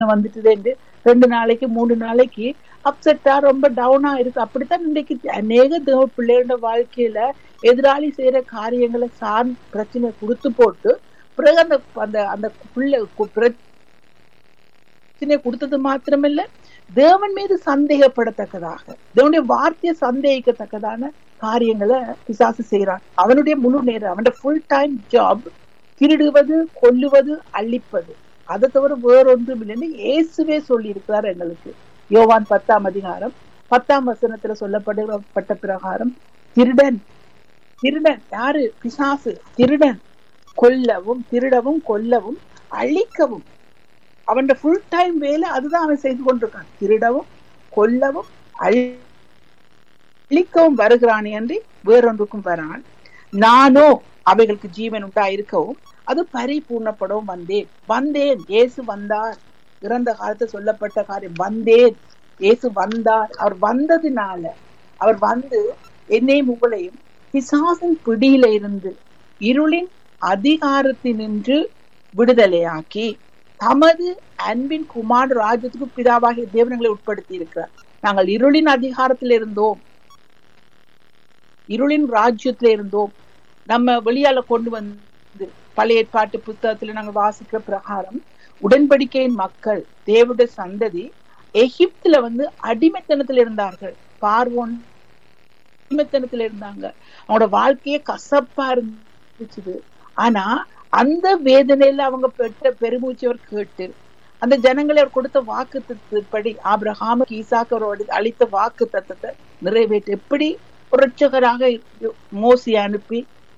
வந்துட்டுதேன்னு ரெண்டு நாளைக்கு மூணு நாளைக்கு அப்செட்டா ரொம்ப டவுனா இருக்கு அப்படித்தான் இன்னைக்கு அநேக தேவ பிள்ளைகளோட வாழ்க்கையில எதிராளி செய்யற காரியங்களை சார் பிரச்சனை கொடுத்து போட்டு பிறகு அந்த அந்த அந்த பிள்ளை கு- பிரச்சனை கொடுத்தது மாத்திரமில்ல தேவன் மீது சந்தேகப்படத்தக்கதாக தேவனுடைய வார்த்தையை சந்தேகிக்கத்தக்கதான காரியங்களை பிசாசு செய்யறான் அவனுடைய முழு நேரம் அவனுடைய ஃபுல் டைம் ஜாப் திருடுவது கொல்லுவது அழிப்பது அதை தவிர வேறொன்றும் இல்லைன்னு இயேசுவே சொல்லி இருக்கிறார் எங்களுக்கு யோவான் பத்தாம் அதிகாரம் பத்தாம் வசனத்துல சொல்லப்பட்ட பிரகாரம் திருடன் திருடன் யாரு பிசாசு திருடன் கொல்லவும் திருடவும் கொல்லவும் அழிக்கவும் அவன் ஃபுல் டைம் வேலை அதுதான் அவன் செய்து கொண்டிருக்கான் திருடவும் கொல்லவும் அழிக்கவும் வருகிறானே அன்றி வேறொன்றுக்கும் வரான் நானோ அவைகளுக்கு ஜீவன் உண்டா இருக்கவும் அது பரிபூர்ணப்படவும் வந்தேன் வந்தேன் இயேசு வந்தார் இறந்த காலத்துல சொல்லப்பட்ட காரியம் வந்தேன் இயேசு வந்தார் அவர் வந்ததுனால அவர் வந்து என்னையும் உங்களையும் பிசாசின் பிடியில இருந்து இருளின் அதிகாரத்தினின்று விடுதலையாக்கி தமது அன்பின் குமார் ராஜ்யத்துக்கு பிதாவாகிய தேவனங்களை உட்படுத்தி இருக்கிறார் நாங்கள் இருளின் அதிகாரத்தில் இருந்தோம் இருளின் ராஜ்யத்துல இருந்தோம் நம்ம வெளியால கொண்டு வந்து பழைய ஏற்பாட்டு புத்தகத்துல நாங்கள் வாசிக்கிற பிரகாரம் உடன்படிக்கையின் மக்கள் தேவடைய சந்ததி எகிப்துல வந்து அடிமைத்தனத்துல இருந்தார்கள் பார்வோன் அடிமைத்தனத்துல இருந்தாங்க அவங்களோட ஆழ்க்கையே கசப்பா இருந்துச்சு ஆனா அந்த வேதனையில அவங்க பெற்ற பெருமூச்சு அவர் கேட்டு அந்த ஜனங்களை அவர் கொடுத்த வாக்கு தத்துவப்படி ஆபிரஹாமுக்கு ஈசாக்கு அவரோட அளித்த வாக்கு தத்துவத்தை நிறைவேற்ற எப்படி புரட்சகராக மோசி அனுப்பி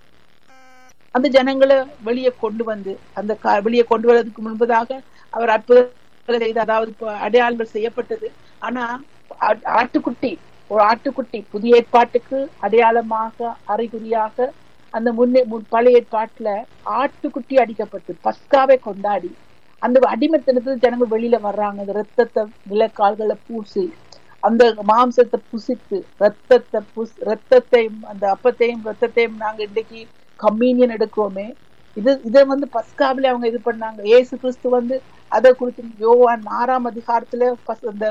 அந்த ஜனங்களை வெளியே கொண்டு வந்து அந்த வெளியே கொண்டு வர்றதுக்கு முன்பதாக அவர் அற்புதம் செய்த அதாவது அடையாளங்கள் செய்யப்பட்டது ஆனா ஆட்டுக்குட்டி ஒரு ஆட்டுக்குட்டி புதிய ஏற்பாட்டுக்கு அடையாளமாக அறிகுறியாக அந்த முன்னே பழைய ஏற்பாட்டுல ஆட்டுக்குட்டி அடிக்கப்பட்டு பஸ்காவை கொண்டாடி அந்த அடிமைத்தனத்துல ஜனங்கள் வெளியில வர்றாங்க அந்த ரத்தத்தை விளக்கால்களை பூசி அந்த மாம்சத்தை புசித்து ரத்தத்தை புஸ் ரத்தத்தையும் அந்த அப்பத்தையும் ரத்தத்தையும் நாங்க இன்னைக்கு கம்யூனியன் எடுக்கிறோமே இது இதை வந்து பஸ்காவில அவங்க இது பண்ணாங்க ஏசு கிறிஸ்து வந்து அதை குறித்து யோவான் ஆறாம் அதிகாரத்துல அந்த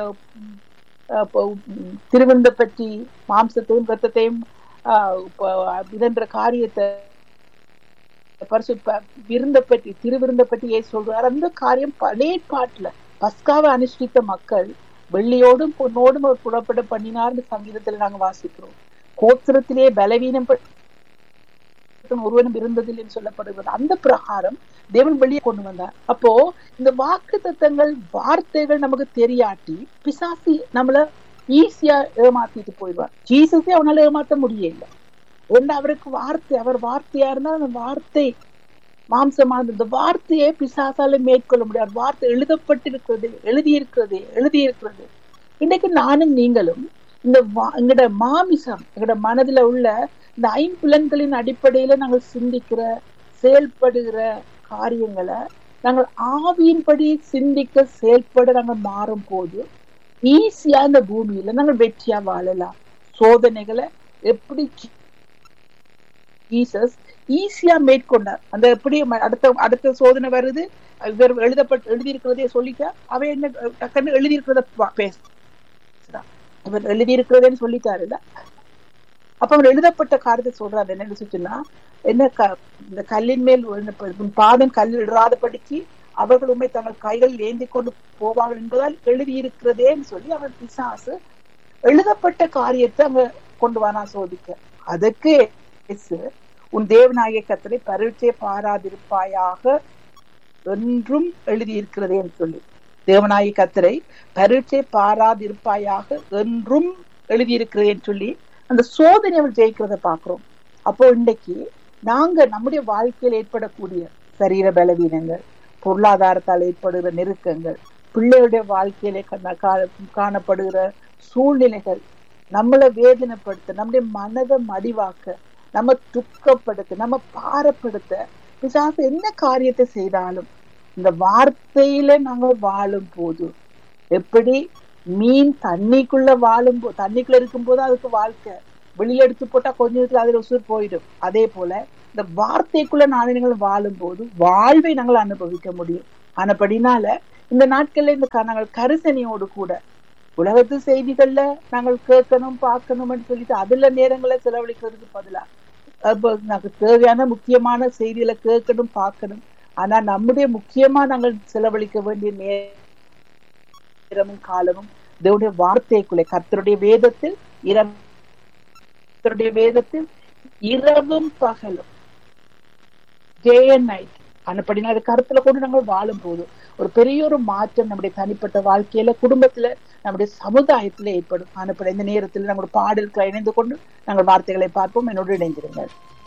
திருவிந்த பற்றி மாம்சத்தையும் ரத்தத்தையும் இதன்ற காரியத்தை பரிசு விருந்த பற்றி திருவிருந்த பற்றி ஏ சொல்றாரு அந்த காரியம் பழைய பாட்டுல பஸ்காவை அனுஷ்டித்த மக்கள் வெள்ளியோடும் பொண்ணோடும் அவர் புறப்பட பண்ணினார்னு சங்கீதத்துல நாங்க வாசிக்கிறோம் கோத்திரத்திலே பலவீனம் ஒருவனும் இருந்ததில்லைன்னு சொல்லப்படுகிறது அந்த பிரகாரம் தேவன் வெளியே கொண்டு வந்தார் அப்போ இந்த வாக்கு தத்தங்கள் வார்த்தைகள் நமக்கு தெரியாட்டி பிசாசி நம்மள ஈஸியா ஏமாத்திட்டு போயிடுவார் ஜீசஸே அவனால ஏமாத்த முடியல ஒன்று அவருக்கு வார்த்தை அவர் வார்த்தையா இருந்தா அந்த வார்த்தை மாம்சமானது இந்த வார்த்தையை பிசாசால மேற்கொள்ள முடியாது வார்த்தை எழுதப்பட்டிருக்கிறது எழுதியிருக்கிறது எழுதியிருக்கிறது இன்னைக்கு நானும் நீங்களும் இந்த எங்கட மாமிசம் எங்கட மனதுல உள்ள இந்த ஐம்புலன்களின் அடிப்படையில நாங்கள் சிந்திக்கிற செயல்படுகிற காரியங்களை நாங்கள் ஆவியின்படி சிந்திக்க செயல்பட நாங்கள் மாறும் போது ஈஸியா இந்த பூமியில நாங்கள் வெற்றியா வாழலாம் சோதனைகளை எப்படி ஜீசஸ் ஈஸியா மேற்கொண்டார் அந்த எப்படி அடுத்த அடுத்த சோதனை வருது இவர் எழுதப்பட்டு எழுதியிருக்கிறதே சொல்லிக்க அவ என்ன டக்குன்னு எழுதியிருக்கிறத பேசுறான் இவர் எழுதியிருக்கிறதேன்னு சொல்லிட்டாருல்ல அப்ப அவர் எழுதப்பட்ட காரியத்தை சொல்றாரு என்ன சொன்னா என்ன இந்த கல்லின் மேல் பாதம் கல்லில் இடாதபடிக்கு அவர்கள் உண்மை தங்கள் கைகளில் ஏந்தி கொண்டு போவார்கள் என்பதால் எழுதியிருக்கிறதேன்னு சொல்லி அவர் பிசாசு எழுதப்பட்ட காரியத்தை அங்க கொண்டு வானா சோதிக்க அதற்கு உன் தேவநாயக கத்தரை பரீட்சை பாராதிருப்பாயாக என்றும் எழுதியிருக்கிறதேன்னு சொல்லி தேவநாயக கத்தரை பரீட்சை பாராதிருப்பாயாக என்றும் எழுதியிருக்கிறதேன்னு சொல்லி அந்த சோதனை அவர் ஜெயிக்கிறத பாக்குறோம் அப்போ இன்னைக்கு நாங்க நம்முடைய வாழ்க்கையில் ஏற்படக்கூடிய சரீர பலவீனங்கள் பொருளாதாரத்தால் ஏற்படுகிற நெருக்கங்கள் பிள்ளையுடைய வாழ்க்கையில காணப்படுகிற சூழ்நிலைகள் நம்மளை வேதனைப்படுத்த நம்முடைய மனதை மடிவாக்க நம்ம துக்கப்படுத்த நம்ம பாரப்படுத்த பிசாசு என்ன காரியத்தை செய்தாலும் இந்த வார்த்தையில நாங்க வாழும் போது எப்படி மீன் தண்ணிக்குள்ள வாழும் போ தண்ணிக்குள்ள இருக்கும் போது அதுக்கு வாழ்க்கை வெளியில எடுத்து போட்டா கொஞ்ச நேரத்துல அதுல உசுர் போயிடும் அதே போல இந்த வார்த்தைக்குள்ள நாளினங்கள் வாழும் போது வாழ்வை நாங்கள் அனுபவிக்க முடியும் ஆனபடினால இந்த நாட்கள்ல இந்த க- நாங்கள் கரிசனையோடு கூட உலகத்து செய்திகள்ல நாங்கள் கேட்கணும் பார்க்கணும்னு சொல்லிட்டு அதுல நேரங்களை செலவழிக்கிறதுக்கு பதிலா அப்ப நமக்கு தேவையான முக்கியமான செய்திகளை கேட்கணும் பார்க்கணும் ஆனா நம்முடைய முக்கியமா நாங்கள் செலவழிக்க வேண்டிய நேரமும் காலமும் தேவனுடைய வார்த்தைக்குள்ளே கர்த்தருடைய வேதத்தில் இரவு கர்த்தருடைய வேதத்தில் இரவும் பகலும் டே அண்ட் நைட் அனுப்படினா அது கருத்துல கொண்டு நாங்கள் வாழும் போது ஒரு பெரிய ஒரு மாற்றம் நம்முடைய தனிப்பட்ட வாழ்க்கையில குடும்பத்துல நம்முடைய சமுதாயத்துல ஏற்படும் அனுப்பட இந்த நேரத்தில் நம்முடைய பாடல்களை இணைந்து கொண்டு நாங்கள் வார்த்தைகளை பார்ப்போம் என்னோடு இணைந்திருங்கள்